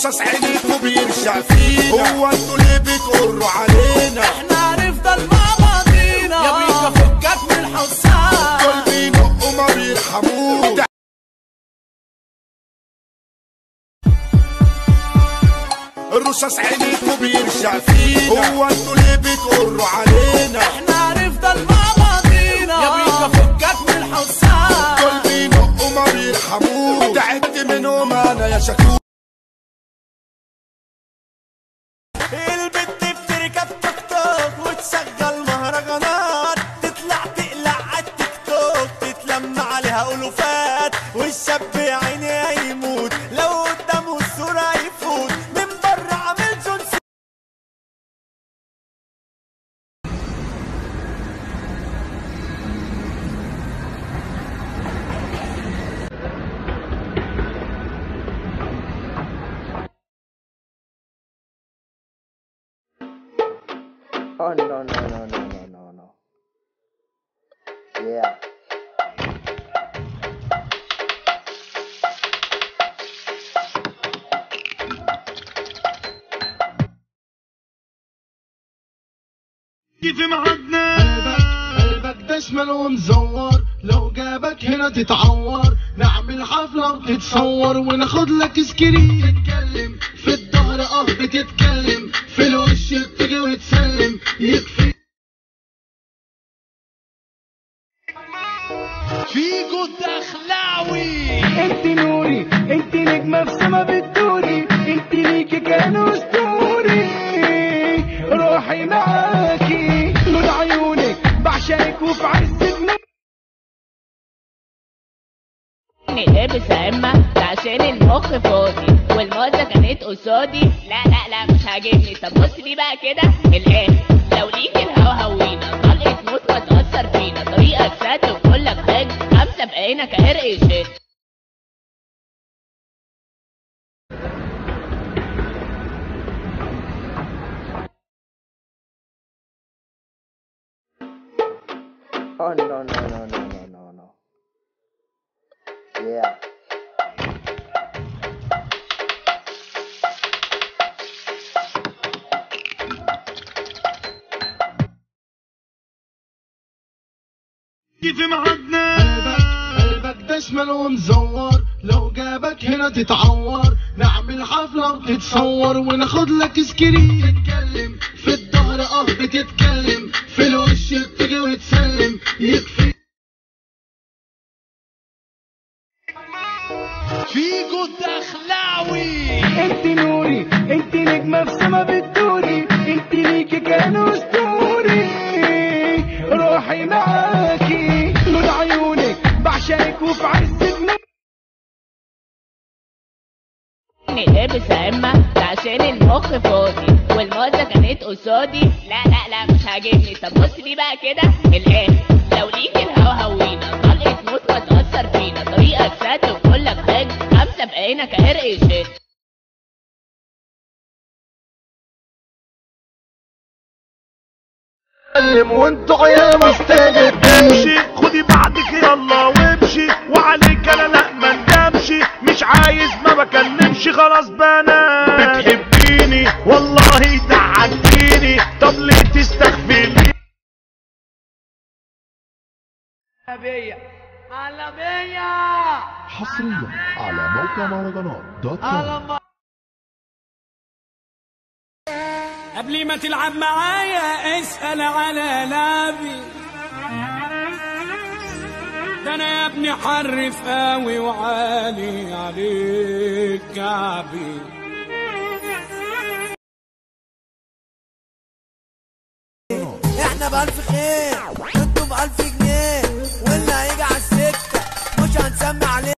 الرصاص عينيكوا بيرشع فينا هو انتوا ليه بتقروا علينا احنا هنفضل مع بعضينا يا بيكا فكك من الحسان دول بينقوا ما بيرحموش الرصاص عينيكوا بيرشع فينا هو انتوا ليه بتقروا علينا احنا هنفضل مع بعضينا يا بيكا فكك من الحسان دول بينقوا ما بيرحموش تعبت منهم انا يا شكوك البت بتركب توك توك وتشغل مهرجانات تطلع تقلع على التيك توك تتلم عليها الوفات والشاب يا عيني هيموت لو قدامه الصورة يفوت من بره عامل جون سي- Oh no no no no no no no. Yeah. في ميعادنا قلبك تشمل ومزور لو جابك هنا تتعور نعمل حفلة وتتصور وناخد لك سكرين تتكلم في الظهر اه بتتكلم في الوش بتيجي وتسلم يكفي فيجو الدخلاوي انت نوري انت نجمة في سما بتدوري انت ليكي كان اسطوري روحي معاكي نور عيونك بعشقك وفي عز جنونك لابس عمة ده عشان المخ فاضي والموزة كانت قصادي لا لا لا مش عاجبني طب بص دي بقى كده الاخر لو ليك الهوا هوينا طلقة موت وتأثر فينا طريقة سد وكل لك حاجة خمسة بعينك هرق الشتا Oh no no no no no no no. Yeah. في ميعادنا قلبك تشمل ومزور لو جابك هنا تتعور نعمل حفلة وتتصور وناخد لك سكرين تتكلم في الظهر اه بتتكلم في الوش بتيجي وتسلم يكفي فيجو الدخلاوي انت نوري انت نجمة في سما بتدوري انت ليكي كان اسطوري روحي معاكي نور عيونك بعشقك وفي عز جنونك لابس عمة ده عشان المخ فاضي والموزة كانت قصادي لا لا لا مش عاجبني طب بص دي بقى كده الاخر لو ليك الهوا هوينا طلقة موت وتأثر فينا طريقة سد وكل لك حاجة خمسة بعينك هرق الشتا وانتوا عيال مستجد امشي خدي بعدك يلا وامشي وعليك انا لا ما ندمشي مش عايز ما بكلمش خلاص بنات بتحبيني والله تعجبيني طب ليه تستغفلي حصريا على موقع مهرجانات دوت كوم قبل ما تلعب معايا اسأل على لعبي ده انا يا ابني حرف قوي وعالي عليك كعبي احنا بألف خير انتوا بألف جنيه واللي هيجي على السكة مش هنسمي عليه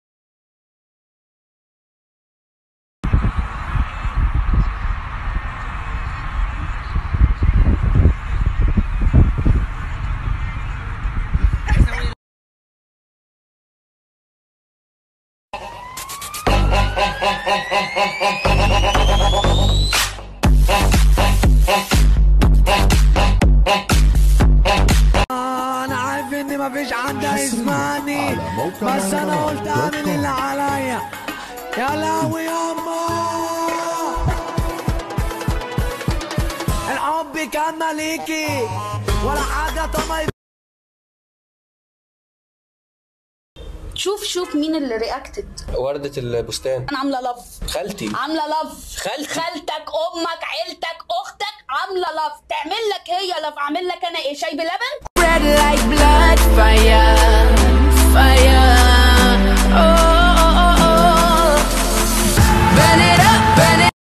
انا عارف ان مفيش حد هيسمعني على موقع بس انا مهرجانات قلت دوت اعمل كوم. اللي عليا يا لهوي ياما عامة ليكي ولا حاجة طمع شوف شوف مين اللي رياكتد وردة البستان انا عامله لاف خالتي عامله لاف خالتي. خالتك امك عيلتك اختك عامله لاف تعمل لك هي لاف اعمل لك انا ايه شاي بلبن red like blood fire fire oh, oh, oh, oh. burn it up burn it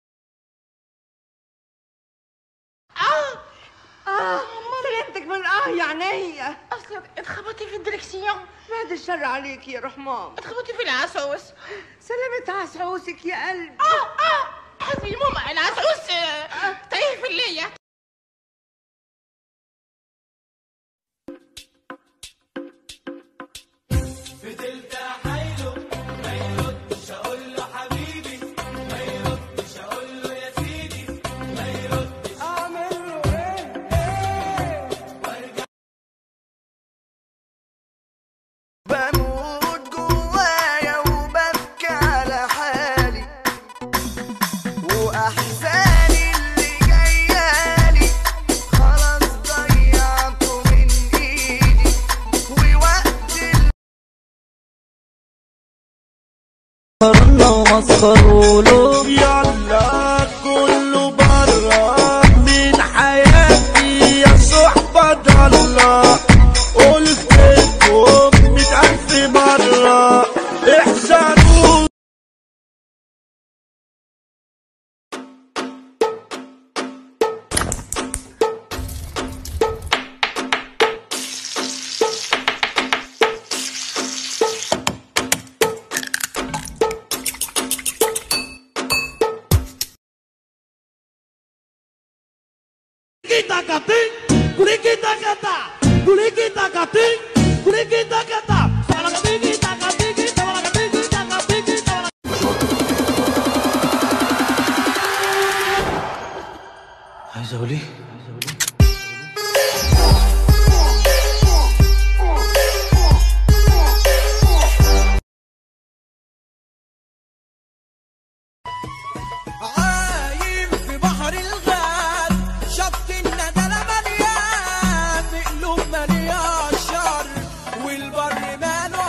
سلامتك من اه يا عينيا اصلا اتخبطي في الدركسيون بعد الشر عليك يا رحمن اتخبطي في العسوس سلامة عسعوسك يا قلبي اه اه حسبي ماما العسعوس تايه في الليل بموت جوايا وببكي على حالي واحزاني اللي جايالي خلاص ضيعته من ايدي ووقت الله مسخروا له يلا كله برا من حياتي يا صحبة الله قلت لكم مئة ألف مرة احذروا عايز اقول ايه عايم في بحر الغال شط الندلة مليان بقلوب مليان شر والبر ماله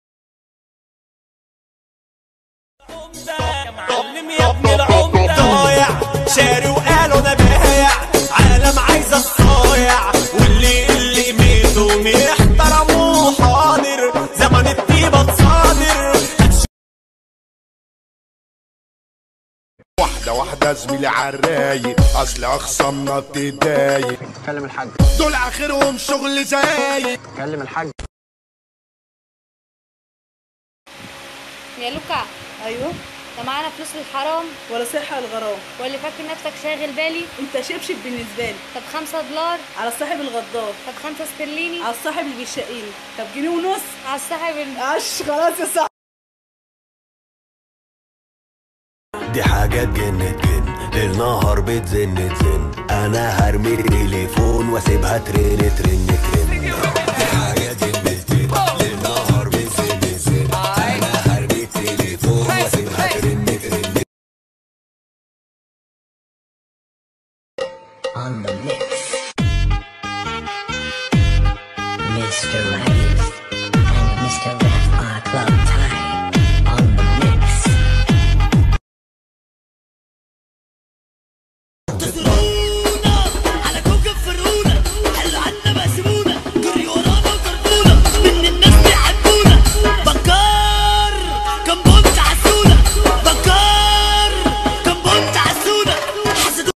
معلم يا ابن العمدة ضايع شاري وقالوا انا بايع عالم عايزة الصايع واللي اللي قيمته محترمه حاضر زمن الطيبة تصادر واحدة واحدة زميلي عالرايق أصل أخصامنا بتضايق كلم الحاج دول آخرهم شغل زايق كلم الحاج يا لوكا ايوه ده معانا فلوس للحرام ولا صحة الغرام واللي فاكر نفسك شاغل بالي انت شبشب بالنسبة لي طب خمسة دولار على صاحب الغدار طب خمسة استرليني على الصاحب اللي بيشقيني طب جنيه ونص على الصاحب ال... عش خلاص يا صاحبي دي حاجة تجن تجن ليل نهار بتزن تزن انا هرمي التليفون واسيبها ترن ترن ترن دي حاجة تجن تجن ليل نهار بتزن تزن انا هرمي التليفون واسيبها ترن ترن on the mix. Mr. Rice and Mr. Ref are club time on the mix. على كوكب فرونا حلو عنا مقسمونا جري ورانا وكرتونا من الناس بيحبونا بكار كم بونت عسونا بكار كم بونت عسونا حسدوا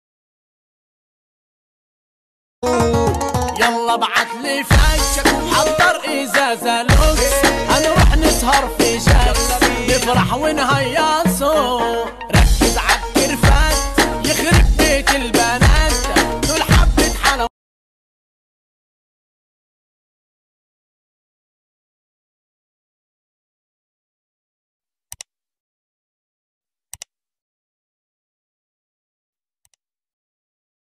يلا ابعت لي فشك حضر ازازه لوكس هنروح نسهر في شمس نفرح ونهيص